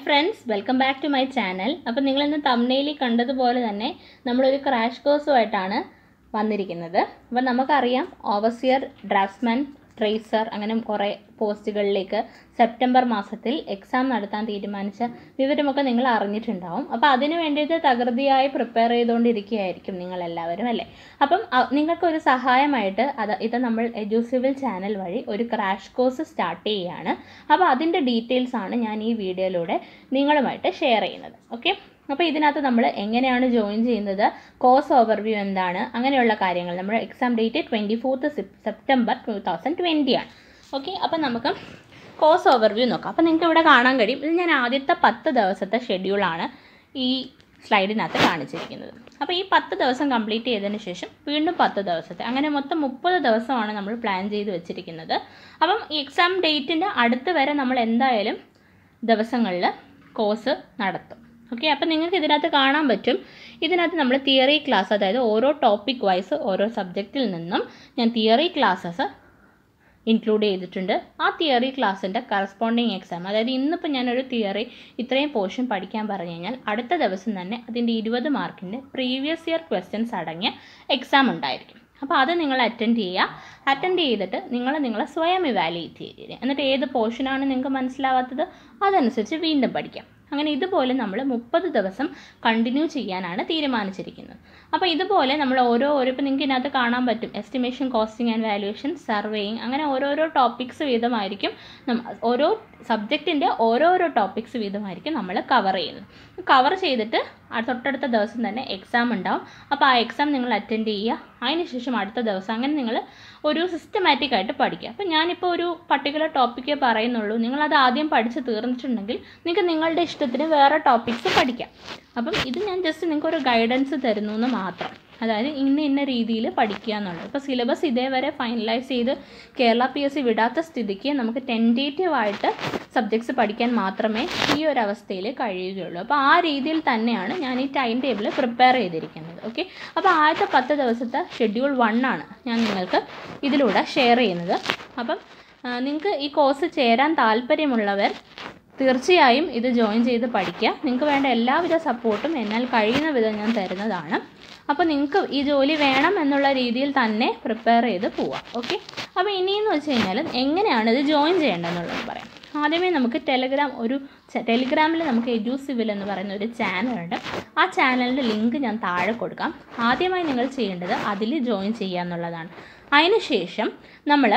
friends welcome back to my channel അപ്പോൾ നിങ്ങൾ ഇന്ന് തമ്നയിലി കണ്ടതുപോലെ തന്നെ നമ്മളൊരു ക്രാഷ് കോഴ്സുമായിട്ടാണ് വന്നിരിക്കുന്നത് അപ്പോൾ നമുക്കറിയാം ഓവർസിയർ ഡ്രാഫ്റ്റ്സ്മാൻ ട്രേസർ അങ്ങനെ കുറേ പോസ്റ്റുകളിലേക്ക് സെപ്റ്റംബർ മാസത്തിൽ എക്സാം നടത്താൻ തീരുമാനിച്ച വിവരമൊക്കെ നിങ്ങൾ അറിഞ്ഞിട്ടുണ്ടാവും അപ്പോൾ അതിന് വേണ്ടിയിട്ട് തകൃതിയായി പ്രിപ്പയർ ചെയ്തുകൊണ്ടിരിക്കുകയായിരിക്കും നിങ്ങളെല്ലാവരും അല്ലേ അപ്പം അ- നിങ്ങൾക്കൊരു സഹായമായിട്ട് അത് ഇത് നമ്മൾ എഡ്യൂസിവിൽ ചാനൽ വഴി ഒരു ക്രാഷ് കോഴ്സ് സ്റ്റാർട്ട് ചെയ്യുകയാണ് അപ്പോൾ അതിൻ്റെ ഡീറ്റെയിൽസ് ആണ് ഞാൻ ഈ വീഡിയോയിലൂടെ നിങ്ങളുമായിട്ട് ഷെയർ ചെയ്യുന്നത് ഓക്കെ അപ്പോൾ ഇതിനകത്ത് നമ്മൾ എങ്ങനെയാണ് ജോയിൻ ചെയ്യുന്നത് കോഴ്സ് ഓവർവ്യൂ എന്താണ് അങ്ങനെയുള്ള കാര്യങ്ങൾ നമ്മുടെ exam date twenty fourth September two thousand twenty ആണ് ഓക്കെ അപ്പോൾ നമുക്ക് കോഴ്സ് ഓവർവ്യൂ നോക്കാം അപ്പോൾ നിങ്ങൾക്ക് ഇവിടെ കാണാൻ കഴിയും ഇത് ഞാൻ ആദ്യത്തെ പത്ത് ദിവസത്തെ ഷെഡ്യൂളാണ് ഈ സ്ലൈഡിനകത്ത് കാണിച്ചിരിക്കുന്നത് അപ്പോൾ ഈ പത്ത് ദിവസം കംപ്ലീറ്റ് ചെയ്തതിന് ശേഷം വീണ്ടും പത്ത് ദിവസത്തെ അങ്ങനെ മൊത്തം മുപ്പത് ദിവസമാണ് നമ്മൾ പ്ലാൻ ചെയ്ത് വെച്ചിരിക്കുന്നത് അപ്പം ഈ എക്സാം ഡേറ്റിൻ്റെ അടുത്ത് വരെ നമ്മൾ എന്തായാലും ദിവസങ്ങളിൽ കോഴ്സ് നടത്തും ഓക്കെ അപ്പം നിങ്ങൾക്ക് ഇതിനകത്ത് കാണാൻ പറ്റും ഇതിനകത്ത് നമ്മൾ തിയറി ക്ലാസ് അതായത് ഓരോ ടോപ്പിക് വൈസ് ഓരോ സബ്ജക്റ്റിൽ നിന്നും ഞാൻ തിയറി ക്ലാസ്സസ് ഇൻക്ലൂഡ് ചെയ്തിട്ടുണ്ട് ആ തിയറി ക്ലാസ്സിൻ്റെ കറസ്പോണ്ടിങ് എക്സാം അതായത് ഇന്നിപ്പോൾ ഞാനൊരു തിയറി ഇത്രയും പോർഷൻ പഠിക്കാൻ പറഞ്ഞു കഴിഞ്ഞാൽ അടുത്ത ദിവസം തന്നെ അതിൻ്റെ ഇരുപത് മാർക്കിൻ്റെ പ്രീവിയസ് ഇയർ ക്വസ്റ്റ്യൻസ് അടങ്ങിയ എക്സാം ഉണ്ടായിരിക്കും അപ്പോൾ അത് നിങ്ങൾ അറ്റൻഡ് ചെയ്യുക അറ്റൻഡ് ചെയ്തിട്ട് നിങ്ങൾ നിങ്ങളെ സ്വയം ഇവാലുവേറ്റ് ചെയ്യുക എന്നിട്ട് ഏത് പോർഷനാണ് നിങ്ങൾക്ക് മനസ്സിലാവാത്തത് അതനുസരിച്ച് വീണ്ടും പഠിക്കാം അങ്ങനെ ഇതുപോലെ നമ്മൾ മുപ്പത് ദിവസം കണ്ടിന്യൂ ചെയ്യാനാണ് തീരുമാനിച്ചിരിക്കുന്നത് അപ്പോൾ ഇതുപോലെ നമ്മൾ ഓരോ ഓരോ ഇപ്പോൾ നിങ്ങൾക്ക് ഇതിനകത്ത് കാണാൻ പറ്റും estimation costing and valuation surveying അങ്ങനെ ഓരോരോ ടോപ്പിക്സ് വീതമായിരിക്കും നമ്മ ഓരോ സബ്ജക്റ്റിൻ്റെ ഓരോരോ ടോപ്പിക്സ് വീതമായിരിക്കും നമ്മൾ കവർ ചെയ്യുന്നത് കവർ ചെയ്തിട്ട് ആ തൊട്ടടുത്ത ദിവസം തന്നെ എക്സാം ഉണ്ടാവും അപ്പോൾ ആ എക്സാം നിങ്ങൾ അറ്റൻഡ് ചെയ്യുക അതിനുശേഷം അടുത്ത ദിവസം അങ്ങനെ നിങ്ങൾ ഒരു സിസ്റ്റമാറ്റിക് ആയിട്ട് പഠിക്കുക അപ്പോൾ ഞാനിപ്പോൾ ഒരു പർട്ടിക്കുലർ ടോപ്പിക്കേ പറയുന്നുള്ളൂ നിങ്ങളത് ആദ്യം പഠിച്ച് തീർന്നിട്ടുണ്ടെങ്കിൽ നിങ്ങൾക്ക് നിങ്ങളുടെ ഇഷ്ടത്തിന് വേറെ ടോപ്പിക്സ് പഠിക്കാം അപ്പം ഇത് ഞാൻ ജസ്റ്റ് നിങ്ങൾക്ക് ഒരു ഗൈഡൻസ് തരുന്നു എന്ന് മാത്രം അതായത് ഇന്ന ഇന്ന രീതിയിൽ പഠിക്കുക എന്നുള്ളത് ഇപ്പോൾ സിലബസ് ഇതേവരെ ഫൈനലൈസ് ചെയ്ത് കേരള പി എസ് സി വിടാത്ത സ്ഥിതിക്ക് നമുക്ക് ടെൻറ്റേറ്റീവ് ആയിട്ട് സബ്ജക്ട്സ് പഠിക്കാൻ മാത്രമേ ഈ ഒരു അവസ്ഥയിൽ കഴിയുകയുള്ളൂ അപ്പോൾ ആ രീതിയിൽ തന്നെയാണ് ഞാൻ ഈ ടൈം ടേബിൾ പ്രിപ്പയർ ചെയ്തിരിക്കുന്നത് ഓക്കെ അപ്പോൾ ആദ്യത്തെ പത്ത് ദിവസത്തെ ഷെഡ്യൂൾ വൺ ആണ് ഞാൻ നിങ്ങൾക്ക് ഇതിലൂടെ ഷെയർ ചെയ്യുന്നത് അപ്പം നിങ്ങൾക്ക് ഈ കോഴ്സ് ചേരാൻ താല്പര്യമുള്ളവർ തീർച്ചയായും ഇത് ജോയിൻ ചെയ്ത് പഠിക്കുക നിങ്ങൾക്ക് വേണ്ട എല്ലാവിധ സപ്പോർട്ടും എന്നാൽ കഴിയുന്ന വിധം ഞാൻ തരുന്നതാണ് അപ്പോൾ നിങ്ങൾക്ക് ഈ ജോലി വേണം എന്നുള്ള രീതിയിൽ തന്നെ പ്രിപ്പയർ ചെയ്ത് പോവാം ഓക്കെ അപ്പോൾ ഇനിയെന്ന് വെച്ച് കഴിഞ്ഞാൽ എങ്ങനെയാണ് ഇത് ജോയിൻ ചെയ്യേണ്ടതെന്നുള്ളത് പറയാം ആദ്യമേ നമുക്ക് ടെലഗ്രാം ഒരു ടെലിഗ്രാമിൽ നമുക്ക് എജു സിവിൽ എന്ന് പറയുന്ന ഒരു ചാനലുണ്ട് ആ ചാനലിൻ്റെ ലിങ്ക് ഞാൻ താഴെ കൊടുക്കാം ആദ്യമായി നിങ്ങൾ ചെയ്യേണ്ടത് അതിൽ ജോയിൻ ചെയ്യുക എന്നുള്ളതാണ് അതിനുശേഷം നമ്മൾ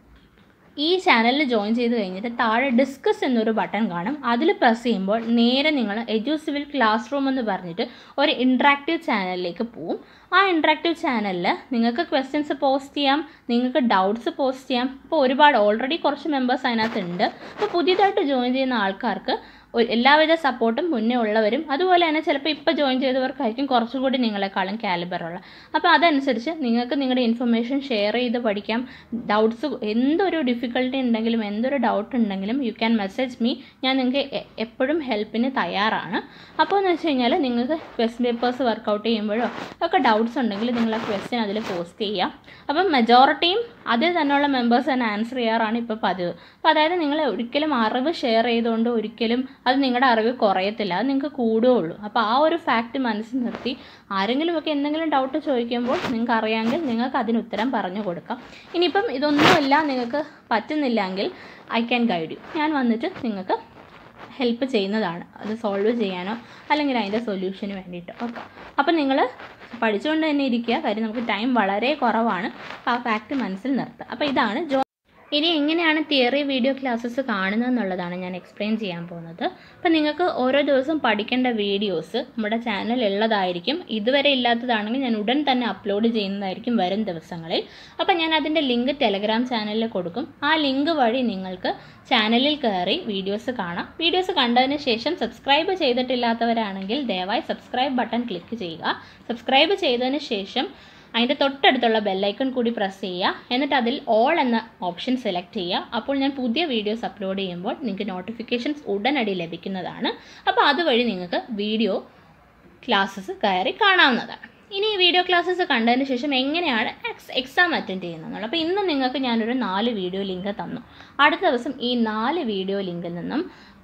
ഈ ചാനലിൽ ജോയിൻ ചെയ്ത് കഴിഞ്ഞിട്ട് താഴെ ഡിസ്കസ് എന്നൊരു ബട്ടൺ കാണും അതിൽ പ്രസ് ചെയ്യുമ്പോൾ നേരെ നിങ്ങൾ എജു സിവിൽ ക്ലാസ് റൂം എന്ന് പറഞ്ഞിട്ട് ഒരു ഇൻട്രാക്റ്റീവ് ചാനലിലേക്ക് പോവും ആ ഇൻട്രാക്റ്റീവ് ചാനലിൽ നിങ്ങൾക്ക് ക്വസ്റ്റ്യൻസ് പോസ്റ്റ് ചെയ്യാം നിങ്ങൾക്ക് ഡൗട്ട്സ് പോസ്റ്റ് ചെയ്യാം ഇപ്പോൾ ഒരുപാട് ഓൾറെഡി കുറച്ച് മെമ്പേഴ്സ് അതിനകത്ത് ഉണ്ട് അപ്പോൾ പുതിയതായിട്ട് ജോയിൻ ചെയ്യുന്ന ആൾക്കാർക്ക് ഒരു എല്ലാവിധ സപ്പോർട്ടും മുന്നേ ഉള്ളവരും അതുപോലെ തന്നെ ചിലപ്പോൾ ഇപ്പോൾ ജോയിൻ ചെയ്തവർക്കായിരിക്കും കുറച്ചുകൂടി നിങ്ങളെക്കാളും കാലിബറുള്ള അപ്പോൾ അതനുസരിച്ച് നിങ്ങൾക്ക് നിങ്ങളുടെ ഇൻഫർമേഷൻ ഷെയർ ചെയ്ത് പഠിക്കാം ഡൗട്ട്സ് എന്തൊരു ഡിഫിക്കൽട്ടി ഉണ്ടെങ്കിലും എന്തൊരു ഡൗട്ട് ഉണ്ടെങ്കിലും യു ക്യാൻ മെസ്സേജ് മീ ഞാൻ നിങ്ങൾക്ക് എ- എപ്പോഴും ഹെൽപ്പിന് തയ്യാറാണ് അപ്പോൾ എന്ന് വെച്ച് കഴിഞ്ഞാൽ നിങ്ങൾക്ക് ക്വസ്റ്റ്യൻ പേപ്പേഴ്സ് വർക്കൗട്ട് ചെയ്യുമ്പോഴോ ഒക്കെ ഡൗട്ട്സ് ഉണ്ടെങ്കിൽ നിങ്ങൾ ആ ക്വസ്റ്റ്യൻ അതിൽ പോസ്റ്റ് ചെയ്യാം അപ്പം മെജോറിറ്റിയും അതിൽ തന്നെയുള്ള മെമ്പേഴ്സ് തന്നെ ആൻസർ ചെയ്യാറാണ് ഇപ്പോൾ പതിവ് അപ്പോൾ അതായത് നിങ്ങൾ ഒരിക്കലും അറിവ് ഷെയർ ചെയ്തുകൊണ്ട് ഒരിക്കലും അത് നിങ്ങളുടെ അറിവ് കുറയത്തില്ല അത് നിങ്ങൾക്ക് കൂടുകയുള്ളൂ അപ്പോൾ ആ ഒരു ഫാക്റ്റ് മനസ്സിൽ നിർത്തി ആരെങ്കിലുമൊക്കെ എന്തെങ്കിലും ഡൗട്ട് ചോദിക്കുമ്പോൾ നിങ്ങൾക്ക് അറിയാമെങ്കിൽ നിങ്ങൾക്ക് അതിന് ഉത്തരം പറഞ്ഞു കൊടുക്കാം ഇനിയിപ്പം ഇതൊന്നുമില്ല നിങ്ങൾക്ക് പറ്റുന്നില്ലെങ്കിൽ ഐ ക്യാൻ ഗൈഡ് യു ഞാൻ വന്നിട്ട് നിങ്ങൾക്ക് ഹെൽപ്പ് ചെയ്യുന്നതാണ് അത് സോൾവ് ചെയ്യാനോ അല്ലെങ്കിൽ അതിൻ്റെ സൊല്യൂഷന് വേണ്ടിയിട്ടോ ഒക്കെ അപ്പം നിങ്ങൾ പഠിച്ചുകൊണ്ട് തന്നെ ഇരിക്കുക കാര്യം നമുക്ക് ടൈം വളരെ കുറവാണ് അപ്പോൾ ആ ഫാക്റ്റ് മനസ്സിൽ നിർത്തുക അപ്പോൾ ഇതാണ് ജോ ഇനി എങ്ങനെയാണ് തിയറി വീഡിയോ ക്ലാസ്സസ് കാണുന്നത് എന്നുള്ളതാണ് ഞാൻ എക്സ്പ്ലെയിൻ ചെയ്യാൻ പോകുന്നത് അപ്പോൾ നിങ്ങൾക്ക് ഓരോ ദിവസം പഠിക്കേണ്ട വീഡിയോസ് നമ്മുടെ ചാനൽ ഉള്ളതായിരിക്കും ഇതുവരെ ഇല്ലാത്തതാണെങ്കിൽ ഞാൻ ഉടൻ തന്നെ അപ്ലോഡ് ചെയ്യുന്നതായിരിക്കും വരും ദിവസങ്ങളിൽ അപ്പോൾ ഞാൻ അതിൻ്റെ ലിങ്ക് ടെലഗ്രാം ചാനലിൽ കൊടുക്കും ആ ലിങ്ക് വഴി നിങ്ങൾക്ക് ചാനലിൽ കയറി വീഡിയോസ് കാണാം വീഡിയോസ് കണ്ടതിന് ശേഷം സബ്സ്ക്രൈബ് ചെയ്തിട്ടില്ലാത്തവരാണെങ്കിൽ ദയവായി സബ്സ്ക്രൈബ് ബട്ടൺ ക്ലിക്ക് ചെയ്യുക സബ്സ്ക്രൈബ് ചെയ്തതിന് ശേഷം അതിൻ്റെ തൊട്ടടുത്തുള്ള ബെല്ലൈക്കൺ കൂടി പ്രസ് ചെയ്യുക എന്നിട്ട് അതിൽ ഓൾ എന്ന ഓപ്ഷൻ സെലക്ട് ചെയ്യുക അപ്പോൾ ഞാൻ പുതിയ വീഡിയോസ് അപ്ലോഡ് ചെയ്യുമ്പോൾ നിങ്ങൾക്ക് നോട്ടിഫിക്കേഷൻസ് ഉടനടി ലഭിക്കുന്നതാണ് അപ്പോൾ അതുവഴി നിങ്ങൾക്ക് വീഡിയോ ക്ലാസ്സസ് കയറി കാണാവുന്നതാണ് ഇനി ഈ വീഡിയോ ക്ലാസ്സസ് കണ്ടതിന് ശേഷം എങ്ങനെയാണ് എക്സ് എക്സാം അറ്റൻഡ് ചെയ്യുന്നത് അപ്പോൾ ഇന്ന് നിങ്ങൾക്ക് ഞാനൊരു നാല് വീഡിയോ ലിങ്ക് തന്നു അടുത്ത ദിവസം ഈ നാല് വീഡിയോ ലിങ്കിൽ നിന്നും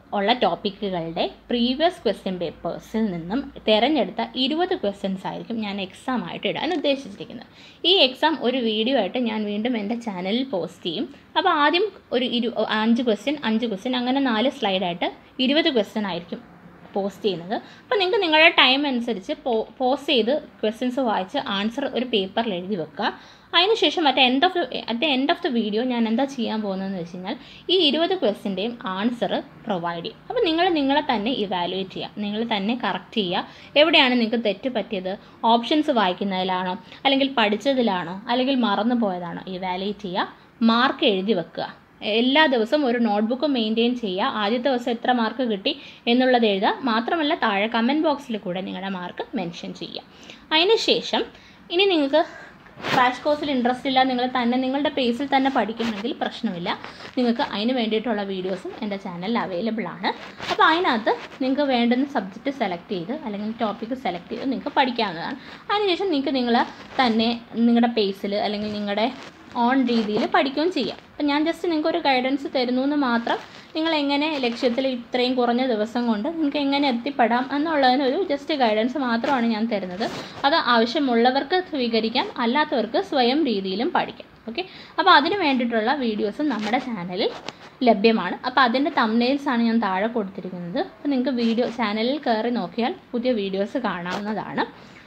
ഉള്ള ടോപ്പിക്കുകളുടെ പ്രീവിയസ് ക്വസ്റ്റ്യൻ പേപ്പേഴ്സിൽ നിന്നും തിരഞ്ഞെടുത്ത ഇരുപത് ക്വസ്റ്റ്യൻസ് ആയിരിക്കും ഞാൻ എക്സാം ആയിട്ട് ഇടാൻ ഉദ്ദേശിച്ചിരിക്കുന്നത് ഈ എക്സാം ഒരു വീഡിയോ ആയിട്ട് ഞാൻ വീണ്ടും എൻ്റെ ചാനലിൽ പോസ്റ്റ് ചെയ്യും അപ്പോൾ ആദ്യം ഒരു ഇരു അഞ്ച് ക്വസ്റ്റ്യൻ അഞ്ച് ക്വസ്റ്റ്യൻ അങ്ങനെ നാല് സ്ലൈഡായിട്ട് ഇരുപത് ക്വസ്റ്റ്യൻ ആയിരിക്കും പോസ്റ്റ് ചെയ്യുന്നത് അപ്പോൾ നിങ്ങൾക്ക് നിങ്ങളുടെ ടൈം അനുസരിച്ച് പോ പോസ്റ്റ് ചെയ്ത് ക്വസ്റ്റ്യൻസ് വായിച്ച് ആൻസർ ഒരു പേപ്പറിൽ എഴുതി വെക്കുക അതിനുശേഷം at end of at the end of the video ഞാൻ എന്താ ചെയ്യാൻ പോകുന്നതെന്ന് വെച്ച് കഴിഞ്ഞാൽ ഈ ഇരുപത് ക്വസ്റ്റിൻ്റെയും ആൻസർ പ്രൊവൈഡ് ചെയ്യും അപ്പോൾ നിങ്ങൾ നിങ്ങളെ തന്നെ ഇവാലുവേറ്റ് ചെയ്യുക നിങ്ങൾ തന്നെ കറക്റ്റ് ചെയ്യുക എവിടെയാണ് നിങ്ങൾക്ക് തെറ്റ് പറ്റിയത് ഓപ്ഷൻസ് വായിക്കുന്നതിലാണോ അല്ലെങ്കിൽ പഠിച്ചതിലാണോ അല്ലെങ്കിൽ മറന്നു പോയതാണോ ഇവാലുവേറ്റ് ചെയ്യുക മാർക്ക് എഴുതി വെക്കുക എല്ലാ ദിവസവും ഒരു നോട്ട്ബുക്ക് മെയിൻറ്റെയിൻ ചെയ്യുക ആദ്യത്തെ ദിവസം എത്ര മാർക്ക് കിട്ടി എന്നുള്ളത് എഴുതുക മാത്രമല്ല താഴെ കമൻറ്റ് ബോക്സിൽ കൂടെ നിങ്ങളുടെ മാർക്ക് മെൻഷൻ ചെയ്യുക അതിനുശേഷം ഇനി നിങ്ങൾക്ക് ക്രാഷ് കോഴ്സിൽ ഇൻട്രസ്റ്റ് ഇല്ല നിങ്ങൾ തന്നെ നിങ്ങളുടെ പേസിൽ തന്നെ പഠിക്കണമെങ്കിൽ പ്രശ്നമില്ല നിങ്ങൾക്ക് അതിന് വേണ്ടിയിട്ടുള്ള വീഡിയോസും എൻ്റെ ചാനലിൽ അവൈലബിൾ ആണ് അപ്പോൾ അതിനകത്ത് നിങ്ങൾക്ക് വേണ്ടുന്ന സബ്ജക്റ്റ് സെലക്ട് ചെയ്ത് അല്ലെങ്കിൽ ടോപ്പിക്ക് സെലക്ട് ചെയ്ത് നിങ്ങൾക്ക് പഠിക്കാവുന്നതാണ് അതിനുശേഷം നിങ്ങൾക്ക് നിങ്ങൾ തന്നെ നിങ്ങളുടെ പേസിൽ അല്ലെങ്കിൽ നിങ്ങളുടെ ഓൺ രീതിയിൽ പഠിക്കുകയും ചെയ്യാം അപ്പം ഞാൻ ജസ്റ്റ് നിങ്ങൾക്ക് ഒരു ഗൈഡൻസ് തരുന്നു എന്ന് മാത്രം നിങ്ങൾ എങ്ങനെ ലക്ഷ്യത്തിൽ ഇത്രയും കുറഞ്ഞ ദിവസം കൊണ്ട് നിങ്ങൾക്ക് എങ്ങനെ എത്തിപ്പെടാം എന്നുള്ളതിനൊരു ജസ്റ്റ് ഗൈഡൻസ് മാത്രമാണ് ഞാൻ തരുന്നത് അത് ആവശ്യമുള്ളവർക്ക് സ്വീകരിക്കാം അല്ലാത്തവർക്ക് സ്വയം രീതിയിലും പഠിക്കാം ഓക്കെ അപ്പോൾ അതിന് വേണ്ടിയിട്ടുള്ള വീഡിയോസും നമ്മുടെ ചാനലിൽ ലഭ്യമാണ് അപ്പോൾ അതിൻ്റെ തമ്നെയിൽസാണ് ഞാൻ താഴെ കൊടുത്തിരിക്കുന്നത് അപ്പോൾ നിങ്ങൾക്ക് വീഡിയോ ചാനലിൽ കയറി നോക്കിയാൽ പുതിയ വീഡിയോസ് കാണാവുന്നതാണ്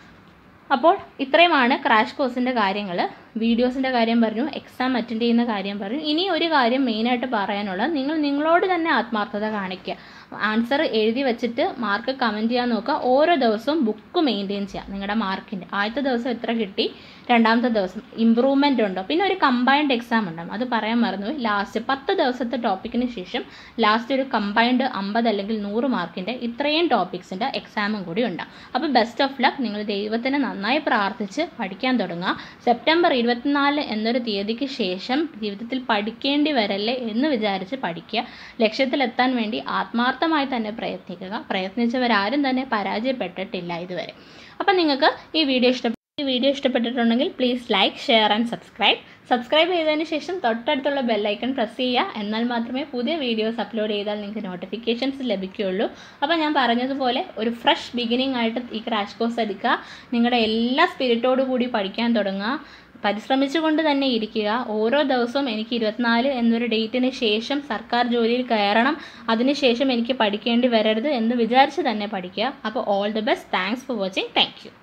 അപ്പോൾ ഇത്രയുമാണ് ക്രാഷ് കോഴ്സിൻ്റെ കാര്യങ്ങൾ വീഡിയോസിൻ്റെ കാര്യം പറഞ്ഞു എക്സാം അറ്റൻഡ് ചെയ്യുന്ന കാര്യം പറഞ്ഞു ഇനി ഒരു കാര്യം മെയിനായിട്ട് പറയാനുള്ളത് നിങ്ങൾ നിങ്ങളോട് തന്നെ ആത്മാർത്ഥത കാണിക്കുക ആൻസർ എഴുതി വെച്ചിട്ട് മാർക്ക് കമൻറ്റ് ചെയ്യാൻ നോക്കുക ഓരോ ദിവസവും ബുക്ക് മെയിൻറ്റെയിൻ ചെയ്യുക നിങ്ങളുടെ മാർക്കിൻ്റെ ആദ്യത്തെ ദിവസം എത്ര കിട്ടി രണ്ടാമത്തെ ദിവസം ഇമ്പ്രൂവ്മെൻ്റ് ഉണ്ടോ പിന്നെ ഒരു കമ്പൈൻഡ് എക്സാം ഉണ്ടാകും അത് പറയാൻ മറന്നു ലാസ്റ്റ് പത്ത് ദിവസത്തെ ടോപ്പിക്കിന് ശേഷം ലാസ്റ്റ് ഒരു കമ്പൈൻഡ് അമ്പത് അല്ലെങ്കിൽ നൂറ് മാർക്കിൻ്റെ ഇത്രയും ടോപ്പിക്സിൻ്റെ എക്സാമും കൂടി ഉണ്ടാകും അപ്പോൾ ബെസ്റ്റ് ഓഫ് ലക്ക് നിങ്ങൾ ദൈവത്തിന് നന്നായി പ്രാർത്ഥിച്ച് പഠിക്കാൻ തുടങ്ങുക സെപ്റ്റംബർ ഇരുപത്തിനാല് എന്നൊരു തീയതിക്ക് ശേഷം ജീവിതത്തിൽ പഠിക്കേണ്ടി വരല്ലേ എന്ന് വിചാരിച്ച് പഠിക്കുക ലക്ഷ്യത്തിലെത്താൻ വേണ്ടി ആത്മാർത്ഥമായി തന്നെ പ്രയത്നിക്കുക പ്രയത്നിച്ചവരാരും തന്നെ പരാജയപ്പെട്ടിട്ടില്ല ഇതുവരെ അപ്പം നിങ്ങൾക്ക് ഈ വീഡിയോ ഇഷ്ടപ്പെട്ടു ഈ വീഡിയോ ഇഷ്ടപ്പെട്ടിട്ടുണ്ടെങ്കിൽ please like share and subscribe subscribe ചെയ്തതിന് ശേഷം തൊട്ടടുത്തുള്ള ബെല്ലൈക്കൺ പ്രസ് ചെയ്യുക എന്നാൽ മാത്രമേ പുതിയ വീഡിയോസ് അപ്ലോഡ് ചെയ്താൽ നിങ്ങൾക്ക് നോട്ടിഫിക്കേഷൻസ് ലഭിക്കുകയുള്ളൂ അപ്പോൾ ഞാൻ പറഞ്ഞതുപോലെ ഒരു ഫ്രഷ് ബിഗിനിങ് ആയിട്ട് ഈ ക്രാഷ് കോഴ്സ് എടുക്കുക നിങ്ങളുടെ എല്ലാ സ്പിരിറ്റോടു കൂടി പഠിക്കാൻ തുടങ്ങുക പരിശ്രമിച്ചുകൊണ്ട് തന്നെ ഇരിക്കുക ഓരോ ദിവസവും എനിക്ക് ഇരുപത്തിനാല് എന്നൊരു ഡേറ്റിന് ശേഷം സർക്കാർ ജോലിയിൽ കയറണം അതിനുശേഷം എനിക്ക് പഠിക്കേണ്ടി വരരുത് എന്ന് വിചാരിച്ച് തന്നെ പഠിക്കുക അപ്പോൾ all the best thanks for watching thank U